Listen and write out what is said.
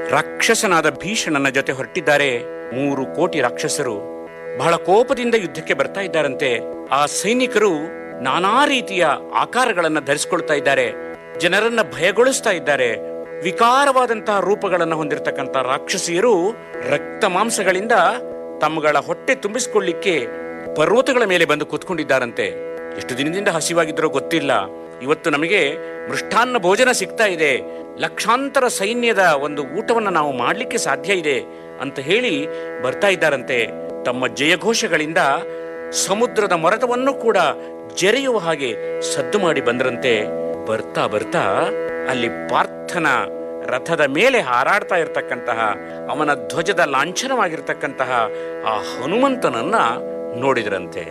ರಾಕ್ಷಸನಾದ ಭೀಷಣನ ಜೊತೆ ಹೊರಟಿದ್ದಾರೆ ಮೂರು ಕೋಟಿ ರಾಕ್ಷಸರು ಬಹಳ ಕೋಪದಿಂದ ಯುದ್ಧಕ್ಕೆ ಬರ್ತಾ ಇದ್ದಾರಂತೆ ಆ ಸೈನಿಕರು ನಾನಾ ರೀತಿಯ ಆಕಾರಗಳನ್ನ ಧರಿಸಿಕೊಳ್ತಾ ಇದ್ದಾರೆ ಜನರನ್ನ ಭಯಗೊಳಿಸ್ತಾ ಇದ್ದಾರೆ ವಿಕಾರವಾದಂತಹ ರೂಪಗಳನ್ನು ಹೊಂದಿರತಕ್ಕಂತ ರಾಕ್ಷಸಿಯರು ರಕ್ತ ಮಾಂಸಗಳಿಂದ ತಮ್ಮಗಳ ಹೊಟ್ಟೆ ತುಂಬಿಸಿಕೊಳ್ಳಿಕ್ಕೆ ಪರ್ವತಗಳ ಮೇಲೆ ಬಂದು ಕೂತ್ಕೊಂಡಿದ್ದಾರಂತೆ ಎಷ್ಟು ದಿನದಿಂದ ಹಸಿವಾಗಿದ್ರೋ ಗೊತ್ತಿಲ್ಲ ಇವತ್ತು ನಮಗೆ ಮೃಷ್ಟಾನ್ನ ಭೋಜನ ಸಿಗ್ತಾ ಇದೆ ಲಕ್ಷಾಂತರ ಸೈನ್ಯದ ಒಂದು ಊಟವನ್ನು ನಾವು ಮಾಡಲಿಕ್ಕೆ ಸಾಧ್ಯ ಇದೆ ಅಂತ ಹೇಳಿ ಬರ್ತಾ ಇದ್ದಾರಂತೆ ತಮ್ಮ ಜಯಘೋಷಗಳಿಂದ ಸಮುದ್ರದ ಮೊರಟವನ್ನು ಕೂಡ ಜರೆಯುವ ಹಾಗೆ ಸದ್ದು ಮಾಡಿ ಬಂದ್ರಂತೆ ಬರ್ತಾ ಬರ್ತಾ ಅಲ್ಲಿ ಪಾರ್ಥನ ರಥದ ಮೇಲೆ ಹಾರಾಡ್ತಾ ಇರತಕ್ಕಂತಹ ಅವನ ಧ್ವಜದ ಲಾಂಛನವಾಗಿರ್ತಕ್ಕಂತಹ ಆ ಹನುಮಂತನನ್ನ ನೋಡಿದ್ರಂತೆ